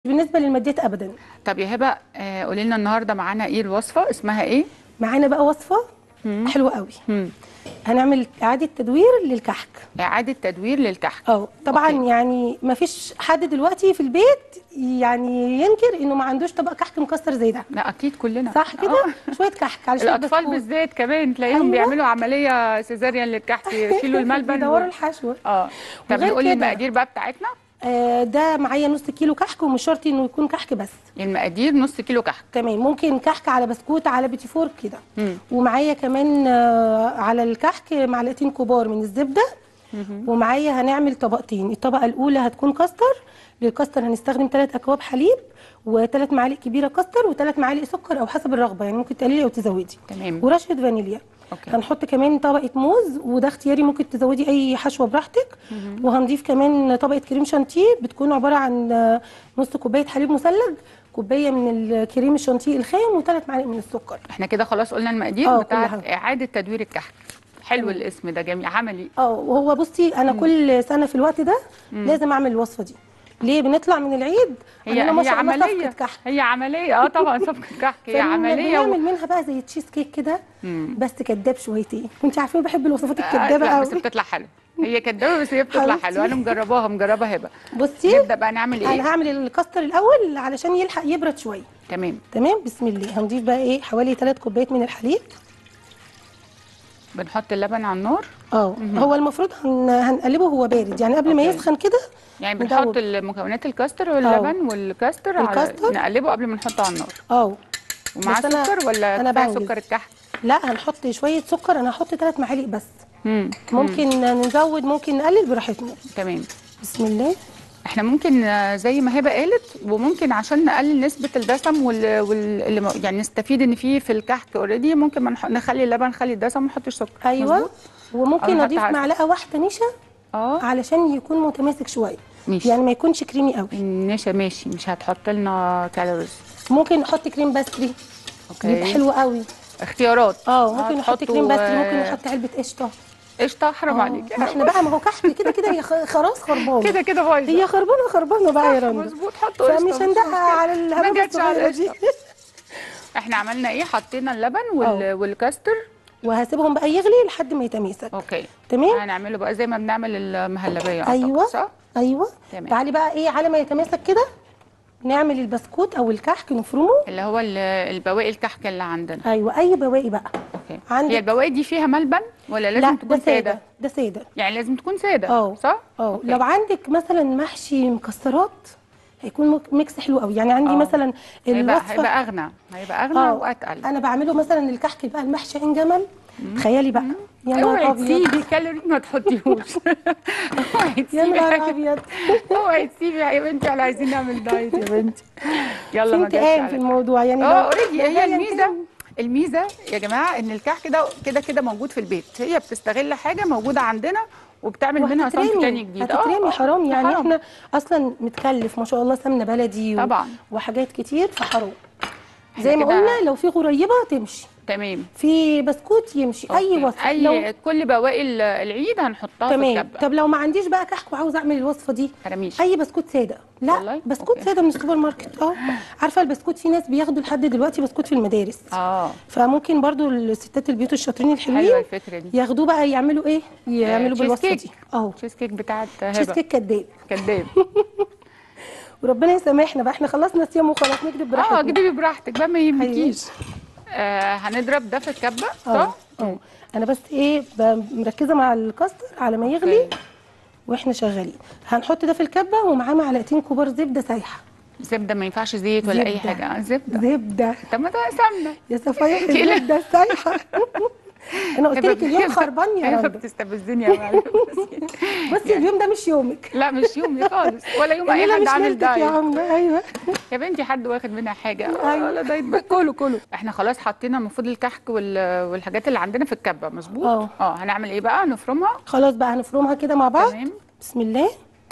بالنسبه للماديات ابدا طب يا هبه آه قولي لنا النهارده معانا ايه الوصفه اسمها ايه معانا بقى وصفه حلوه قوي مم. هنعمل اعاده تدوير للكحك اعاده تدوير للكحك اه طبعا أوكي. يعني ما فيش حد دلوقتي في البيت يعني ينكر انه ما عندوش طبق كحك مكسر زي ده لا اكيد كلنا صح كده آه. شويه كحك على شويه الاطفال بسكوت. بالذات كمان تلاقيهم أيوة. بيعملوا عمليه سيزاريان للكحك يشيلوا الملبن بيدوروا و- الحشوه اه طب وغير نقول كده- المقادير بقى بتاعتنا آه ده معايا نص كيلو كحك ومش شرط انه يكون كحك بس المقادير نص كيلو كحك تمام ممكن كحك على بسكوت على بيتي فور كده مم. ومعايا كمان آه، على الكحك معلقتين كبار من الزبده ومعايا هنعمل طبقتين الطبقه الاولى هتكون كاستر للكاستر هنستخدم ثلاث اكواب حليب وثلاث معالق كبيره كاستر وثلاث معالق سكر او حسب الرغبه يعني ممكن تقللي او تزودي تمام ورشه فانيليا أوكي. هنحط كمان طبقه موز وده اختياري ممكن تزودي اي حشوه براحتك وهنضيف كمان طبقه كريم شانتيه بتكون عباره عن آه، نص كوبايه حليب مثلج كوبايه من الكريم الشانتيه الخام وثلاث معالق من السكر احنا كده خلاص قلنا المقادير آه، كل بتاعت حاجة. اعاده تدوير الكحك حلو الاسم ده جميل عملي اه وهو بصي انا كل سنه في الوقت ده لازم اعمل الوصفه دي ليه بنطلع من العيد هي عندنا ما هي شاء الله عمليه صفقة كحك هي عمليه اه طبعا صفقه كحك هي عمليه و... بنعمل منها بقى زي تشيز كيك كده مم. بس كداب شويتين كنت عارفين بحب الوصفات آه، الكدابه لا قوي بس بتطلع حلو هي كدابه بس هي بتطلع حبيبتي. حلو انا مجرباها مجربه هبه بصي نبدا بقى نعمل ايه انا هعمل الكاستر الاول علشان يلحق يبرد شويه تمام تمام بسم الله هنضيف بقى ايه حوالي 3 كوبايات من الحليب بنحط اللبن على النار اه هو المفروض هن... هنقلبه وهو بارد يعني قبل ما أوكي. يسخن كده يعني ندوب. بنحط المكونات الكاستر واللبن والكاستر على والكاستر. نقلبه قبل ما نحطه على النار اه ومعاه بس أنا- سكر ولا أنا كفايه بنجز. سكر الكحك لا هنحط شويه سكر انا هحط 3 معالق بس مم. ممكن نزود ممكن نقلل براحتنا تمام بسم الله احنا ممكن آه، زي ما هبه قالت وممكن عشان نقلل نسبه الدسم وال, وال... اللي م- يعني نستفيد ان في في الكحك اوريدي ممكن ما نح... نخلي اللبن نخلي الدسم ما نحطش سكر ايوه مظبوط؟ وممكن أو اضيف نحط عسل. معلقه واحده نشا اه علشان يكون متماسك شويه ماشي يعني ما يكونش كريمي قوي النشا ماشي مش هتحط لنا كالوريز ممكن نحط كريم باستري اوكي يبقى حلو قوي اختيارات اه ممكن نحط هتحطوا، كريم باستري آه، ممكن نحط علبه قشطه قشطه حرام آه، عليك ما احنا بقى ما هو كحك كده كده هي خ- خلاص خربانه كده كده بايظه هي خربانه خربانه بقى يا صح، رندا مظبوط حطوا قشطه فمش مش هندقها مشكلة. على ما الهبابه جاتش على الصغيره دي القشطة. احنا عملنا ايه حطينا اللبن وال... آه. والكاستر وهسيبهم بقى يغلي لحد ما يتماسك اوكي تمام هنعمله بقى زي ما بنعمل المهلبيه أعتقد، ايوه صح ايوه تمام. تعالي بقى ايه على ما يتماسك كده نعمل البسكوت او الكحك نفرمه اللي هو ال- البواقي الكحك اللي عندنا ايوه اي بواقي بقى اوكي عندك- هي البواقي دي فيها ملبن ولا لازم لا تكون ده ساده ساده ده ساده يعني لازم تكون ساده اه صح اه أوكي. لو عندك مثلا محشي مكسرات هيكون مك- ميكس حلو قوي يعني عندي آه. مثلا هيبقى الوصفه هيبقى اغنى هيبى اغنى اه واتقل انا بعمله مثلا الكحك بقى المحشي عين جمل تخيلي بقى يا اوعي نهار ابيض تسيبي كالوري ما تحطيهوش اوعي يا تسيبي نهار حاجة. ابيض اوعي تسيبي يا بنتي احنا عايزين نعمل دايت يا بنتي يلا في ما جاتش انتقام في على الموضوع يعني اه لو- اوريدي لو هي جاية الميزه انتقام. الميزه يا جماعه ان الكحك ده كده كده موجود في البيت هي بتستغل حاجه موجوده عندنا وبتعمل منها صنف وهتترمي تاني جديد هتترمي آه، حرام يعني حرام. احنا اصلا متكلف ما شاء الله سمنه بلدي و... طبعا. وحاجات كتير فحرام إحنا زي ما كده- قلنا لو في غريبه تمشي تمام في بسكوت يمشي اي أوكي. وصفه اي لو... كل بواقي ال- العيد هنحطها في تمام الكبه طب لو ما عنديش بقى كحك وعاوزه اعمل الوصفه دي حراميش اي بسكوت ساده لا والله؟ بسكوت أوكي. ساده من السوبر ماركت اه عارفه البسكوت في ناس بياخدوا لحد دلوقتي بسكوت في المدارس اه فممكن برضو الستات البيوت الشاطرين حلوه الحلوين الفكره دي ياخدوه بقى يعملوا ايه يعملوا تشيز بالوصفه كيك. دي اهو تشيز كيك بتاعت تشيز هبه كيك كداب كداب وربنا يسامحنا بقى احنا خلصنا صيام وخلاص نكذب اه براحتنا جيبي براحتك بقى ما يهمكيش آه هنضرب ده في الكبه اه صح؟ اه انا بس ايه ب- مركزه مع الكاستر على ما يغلي أوكي. واحنا شغالين هنحط ده في الكبه ومعاه معلقتين كبار زبده سايحه زبده ما ينفعش زيت ولا اي زبدة. حاجه آه، زبده زبده طب ما ده سمنه يا صفايح تقيلة. الزبده السايحه انا قلت لك اليوم خربان يا هبه رندا بتستفزني يا معلم بصي اليوم ده مش يومك لا مش يومي خالص ولا يوم اي يعني حد مش عامل ليلتك يا دايت عمرو ايوه يا بنتي حد واخد منها حاجه أيوة. ولا دايت بقى كله كله احنا خلاص حطينا المفروض الكحك وال- والحاجات اللي عندنا في الكبه مظبوط اه. اه هنعمل ايه بقى نفرمها خلاص بقى هنفرمها كده مع بعض تمام بسم الله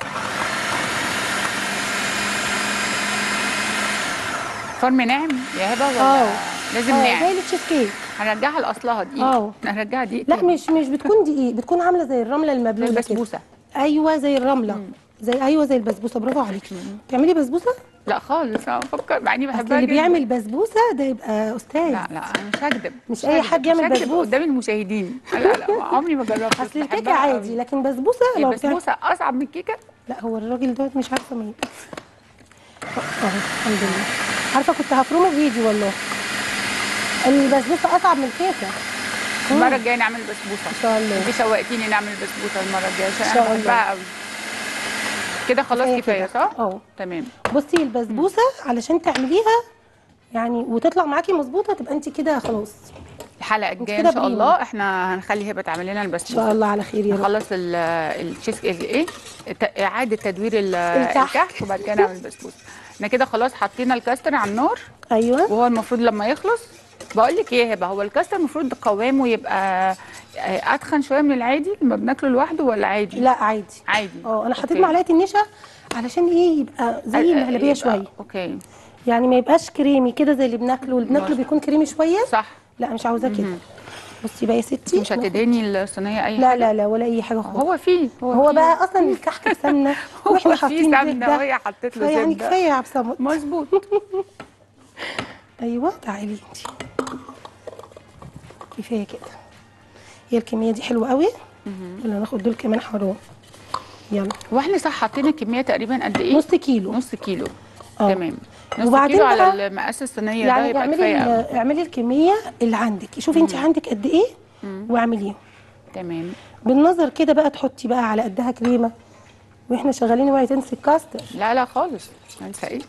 فرم ناعم يا هبه ولا اه. لازم اه ناعم زي التشيز كيك هنرجعها لاصلها دقيق اه. هنرجعها دقيق لا مش مش بتكون دقيق بتكون عامله زي الرمله زي المبلوله كده البسبوسه ايوه زي الرمله زي ايوه زي البسبوسه برافو عليكي تعملي بسبوسه لا خالص انا بفكر مع اني اصل بحبها اللي جداً. بيعمل بسبوسه ده يبقى استاذ لا لا انا مش هكدب مش أي حد هكدب، يعمل مش هكدب بسبوسة. قدام المشاهدين لا لا عمري ما جربت بس اصل الكيكه بحبها عادي قوي. لكن بسبوسه هي لو بتعمل البسبوسه اصعب من الكيكه لا هو الراجل دوت مش عارفه مين اهو الحمد لله عارفه كنت هفرمه بايدي والله البسبوسه اصعب من الكيكه المره الجايه نعمل بسبوسه ان شاء الله انت شوقتيني نعمل بسبوسه المره الجايه عشان إن شاء انا الله. بحبها قوي كده خلاص كفاية كفايه كده. صح اه تمام بصي البسبوسه علشان تعمليها يعني وتطلع معاكي مظبوطه تبقى انت كده خلاص الحلقه الجايه كده ان شاء بريمو. الله احنا هنخلي هبه تعمل لنا ان البسبوسه شاء الله على خير يا رب نخلص ال- التشيز الايه الت- اعاده تدوير ال- الكحك. الكحك وبعد كده نعمل البسبوسه احنا كده خلاص حطينا الكاستر على النار ايوه وهو المفروض لما يخلص بقول لك ايه يا هبه هو الكاستر المفروض قوامه يبقى آه، اتخن شويه من العادي لما بناكله لوحده ولا عادي لا عادي عادي اه انا حطيت أوكي. معلقه النشا علشان ايه يبقى زي آه، المهلبيه يبقى- شويه اوكي يعني ما يبقاش كريمي كده زي اللي بناكله اللي بناكله ماشي. بيكون كريمي شويه صح لا مش عاوزاه كده بصي بقى يا ستي مش هتدهني الصينيه اي لا حاجه لا لا ولا اي حاجه خالص هو فيه هو فيه. بقى اصلا الكحك بسمنه هو واحنا فيه حاطين سمنه زبده وهي حطيت له فيعني زبده كفايه يا عبد الصمد مظبوط ايوه تعالي انت كفايه كده هي الكميه دي حلوه قوي ولا ناخد دول كمان حرام يلا واحنا صح حاطين الكميه تقريبا قد ايه نص كيلو نص كيلو اه. تمام نص وبعدين كيلو على بقى المقاس الصينيه ده يعني يبقى اعملي كفايه قوي ال- اعملي الكميه اللي عندك شوفي انت عندك قد ايه واعمليهم تمام بالنظر كده بقى تحطي بقى على قدها كريمه واحنا شغالين اوعي تنسي الكاستر لا لا خالص انسى ايه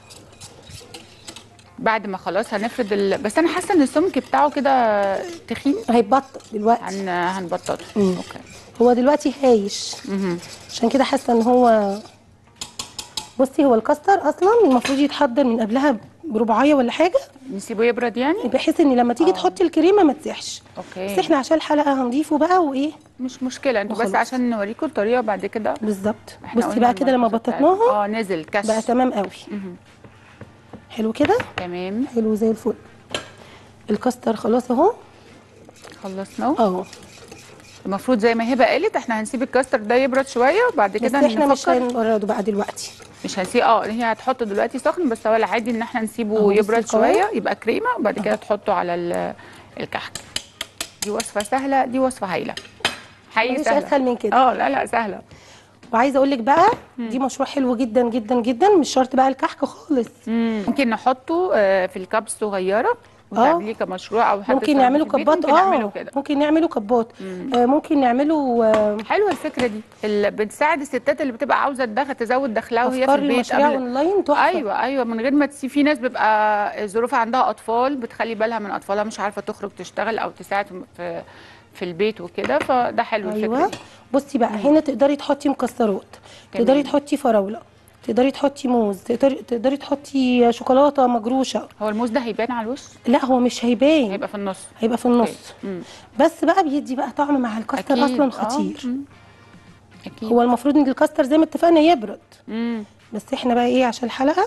بعد ما خلاص هنفرد ال... بس انا حاسه ان السمك بتاعه كده تخين هيبطل دلوقتي هن... هنبططه مم. اوكي هو دلوقتي هايش مهم. عشان كده حاسه ان هو بصي هو الكاستر اصلا المفروض يتحضر من قبلها بربعايه ولا حاجه نسيبه يبرد يعني بحيث ان لما تيجي تحطي الكريمه ما تسيحش اوكي بس احنا عشان الحلقه هنضيفه بقى وايه مش مشكله انتوا بس وخلاص. عشان نوريكم الطريقه بعد كده بالظبط احنا بصي قلنا بقى كده لما الملحوظة بتاعتنا. بططناها اه نزل كش بقى تمام قوي مهم. حلو كده تمام حلو زي الفل الكاستر خلاص اهو خلصناه اهو المفروض زي ما هبه قالت احنا هنسيب الكاستر ده يبرد شويه وبعد بس كده احنا مش نفكر هنبرده بقى دلوقتي مش هنسيب اه هي هتحطه دلوقتي سخن بس هو العادي ان احنا نسيبه أهو بصي يبرد القوام. شويه يبقى كريمه وبعد كده تحطه على ال- الكحك دي وصفه سهله دي وصفه هايله حقيقي مفيش سهله اسهل من كده اه لا لا سهله وعايزه اقول لك بقى دي مشروع حلو جدا جدا جدا مش شرط بقى الكحك خالص ممكن نحطه آه، في الكاب صغيره وتعمليه كمشروع او حد ممكن صغير نعمله في البيت، كبات ممكن نعمله اه كده ممكن نعمله كبات آه ممكن نعمله آه حلوه الفكره دي اللي بتساعد الستات اللي بتبقى عاوزه تدخل تزود دخلها وهي في افكار البيت المشاريع قبل اونلاين تحفه ايوه ايوه من غير ما تسي في ناس بيبقى ظروفها عندها اطفال بتخلي بالها من اطفالها مش عارفه تخرج تشتغل او تساعد في في البيت وكده فده حلو الفكره ايوه دي بصي بقى هنا تقدري تحطي مكسرات تمام. تقدري تحطي فراوله تقدري تحطي موز تقدري تقدري تحطي شوكولاته مجروشه هو الموز ده هيبان على الوش لا هو مش هيبان هيبقى في النص هيبقى في النص مم. بس بقى بيدي بقى طعم مع الكاستر أكيد. اصلا آه. خطير مم. اكيد هو المفروض ان الكاستر زي ما اتفقنا يبرد مم. بس احنا بقى ايه عشان الحلقه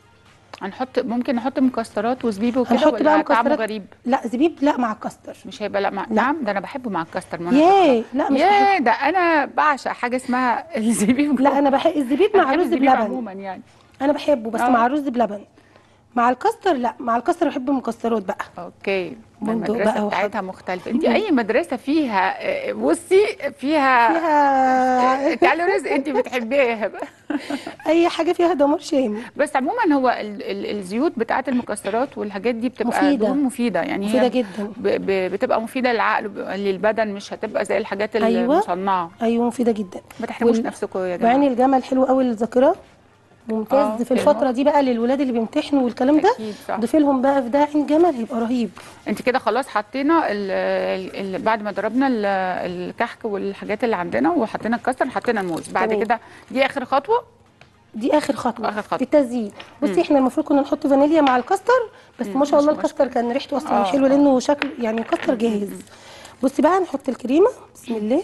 هنحط ممكن نحط مكسرات وزبيب وكده هنحط ولا بقى طعمه مكسرات غريب لا زبيب لا مع الكاستر مش هيبقى لا مع... نعم ده انا بحبه مع الكاستر ما أنا ياه لا مش بحب ياه ده انا بعشق حاجه اسمها الزبيب لا انا بحب الزبيب أنا مع بحب رز الزبيب بلبن عموما يعني انا بحبه بس آه. مع رز بلبن مع الكاستر لا مع الكاستر بحب المكسرات بقى اوكي بندق المدرسه بقى بتاعتها مختلفه انت اي مدرسه فيها آه، بصي فيها, فيها كالوريز انت بتحبيها يا هبه اي حاجه فيها دمار شامل بس عموما هو ال ال الزيوت بتاعت المكسرات والحاجات دي بتبقى مفيدة. دهون مفيده يعني مفيده هي جدا ب ب بتبقى مفيده للعقل ب- للبدن مش هتبقى زي الحاجات أيوة. المصنعه ايوه مفيده جدا ما تحرموش وال- نفسكم يا جماعه وعين الجمل حلو قوي للذاكره آه، ممتاز في حلو. الفتره دي بقى للولاد اللي بيمتحنوا والكلام ده اكيد صح ضيفي لهم بقى في ده عين جمل هيبقى رهيب انت كده خلاص حطينا ال ال ال بعد ما ضربنا ال- الكحك والحاجات اللي عندنا وحطينا الكاستر حطينا الموز بعد تمام. كده دي اخر خطوه دي اخر خطوه آخر خطوة. في التزيين بصي احنا المفروض كنا نحط فانيليا مع الكاستر بس ما شاء مش الله الكاستر كان ريحته اصلا آه، حلوه آه. لانه شكل يعني كاستر جاهز بصي بقى نحط الكريمه بسم الله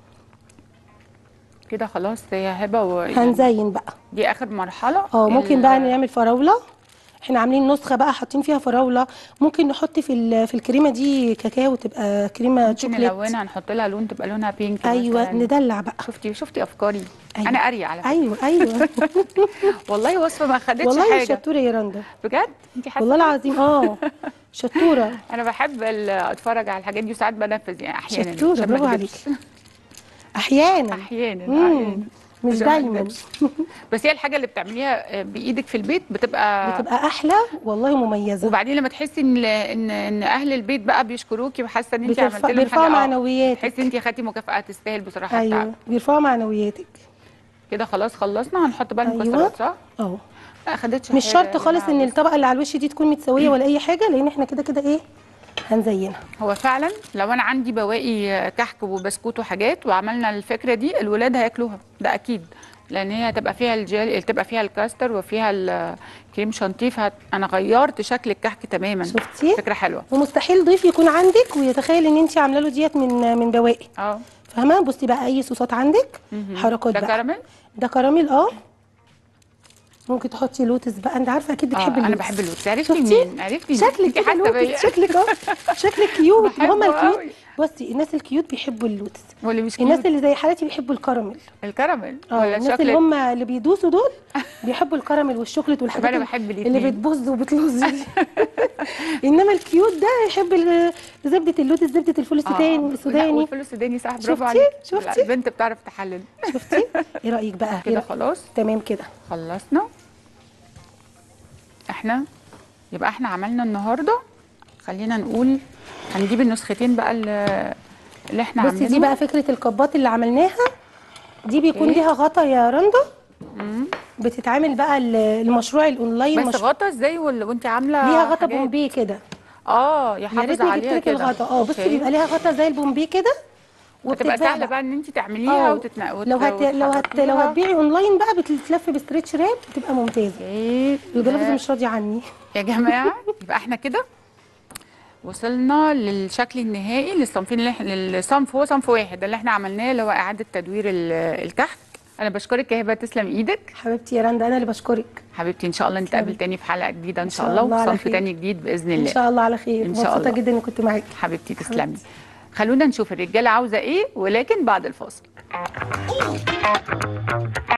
كده خلاص هي هبه و... يعني هنزين بقى دي اخر مرحله اه ممكن ال- بقى نعمل فراوله احنا عاملين نسخه بقى حاطين فيها فراوله ممكن نحط في ال- في الكريمه دي كاكاو تبقى كريمه ممكن شوكليت نلونها نحط لها لون تبقى لونها بينك ايوه مثلاً. ندلع بقى شفتي شفتي افكاري أيوة. انا قاريه على فكره ايوه ايوه والله وصفه ما خدتش والله حاجه شطوره يا رندا بجد انت حاسه والله العظيم اه شطوره انا بحب ال- اتفرج على الحاجات دي وساعات بنفذ يعني احيانا شطوره عشان ما برافو أكذبش. عليكي احيانا احيانا مم. أحياناً. مش عشان ما دايما أكذبش. بس هي الحاجه اللي بتعمليها بايدك في البيت بتبقى, بتبقى احلى والله مميزه وبعدين لما تحسي ان ان ان اهل البيت بقى بيشكروكي وحاسه ان انت بترفع- عملت لهم بيرفعوا حاجه آه، معنوياتك. تحسي انت خدتي مكافاه تستاهل بصراحه ايوه التعب بيرفعوا معنوياتك كده خلاص خلصنا هنحط بقى أيوة. المكسرات صح؟ اهو ما خدتش مش حاجة شرط يا خالص جماعة. ان الطبقه اللي على الوش دي تكون متساويه ولا اي حاجه لان احنا كده كده ايه هنزينها هو فعلا لو انا عندي بواقي كحك وبسكوت وحاجات وعملنا الفكره دي الولاد هياكلوها ده اكيد لان هي هتبقى فيها الجيل تبقى فيها الكاستر وفيها الكريم شانتيه فهت... انا غيرت شكل الكحك تماما شفتي فكره حلوه ومستحيل ضيف يكون عندك ويتخيل ان انت عامله له ديت من من بواقي اه فاهمه بصي بقى اي صوصات عندك حركات ده بقى كراميل ده كراميل اه ممكن تحطي لوتس بقى انت عارفه اكيد اه بتحبي انا اللوتس بحب اللوتس عرفتي شفتي؟ منين عرفتي شكلك انت كده حاسه بيا لوتس شكلك اه شكلك كيوت ما هم بحبه الكيوت أوي. بصي الناس الكيوت بيحبوا اللوتس واللي مش الناس كيوت اللي زي حالتي بيحبوا الكراميل الكراميل اه ولا الناس اللي الشوكليت هم اللي بيدوسوا دول بيحبوا الكراميل والشوكليت والحاجات أنا اللي- بحب اللي الاتنين. بتبوظ وبتلوز دي. انما الكيوت ده يحب ال- زبده اللوتس زبده الفول السوداني لا السوداني والفول السوداني صح برافو شفتي؟ عليك شفتي؟ لا، البنت بتعرف تحلل شفتي ايه رايك بقى إيه كده رأيك؟ خلاص تمام كده خلصنا احنا يبقى احنا عملنا النهارده خلينا نقول هنجيب النسختين بقى اللي اللي احنا بصي عاملينهم دي بقى فكره الكبات اللي عملناها دي بيكون إيه؟ ليها غطا يا رندا بتتعمل بقى ال- المشروع الاونلاين بس مش... غطا ازاي وال- وانت عامله ليها غطا حاجات؟ بومبي كده اه يا يحافظ ريتني جبت عليها لك كده الغطا اه بصي أوكي. بيبقى ليها غطا زي البومبي كده وتبقى وبتتذاع سهله بقى. بقى ان انت تعمليها اه وتتنا... وت... لو هت... لو هت... لو وتحركيها. هتبيعي اونلاين بقى بتتلف بستريتش راب بتبقى ممتازه اوكي الجلافز ده- مش راضيه عني يا جماعه يبقى احنا كده وصلنا للشكل النهائي للصنفين اللي احنا للصنف هو صنف واحد اللي احنا عملناه اللي هو اعاده تدوير ال- الكحك انا بشكرك يا هبه تسلم ايدك حبيبتي يا رندا انا اللي بشكرك حبيبتي ان شاء الله نتقابل تاني في حلقه جديده ان شاء شاء الله الله على وصنف خير. تاني جديد باذن ان الله شاء الله على خير إن شاء مبسوطه الله. جدا اني كنت معاكي حبيبتي تسلمي خلونا نشوف الرجاله عاوزه ايه ولكن بعد الفاصل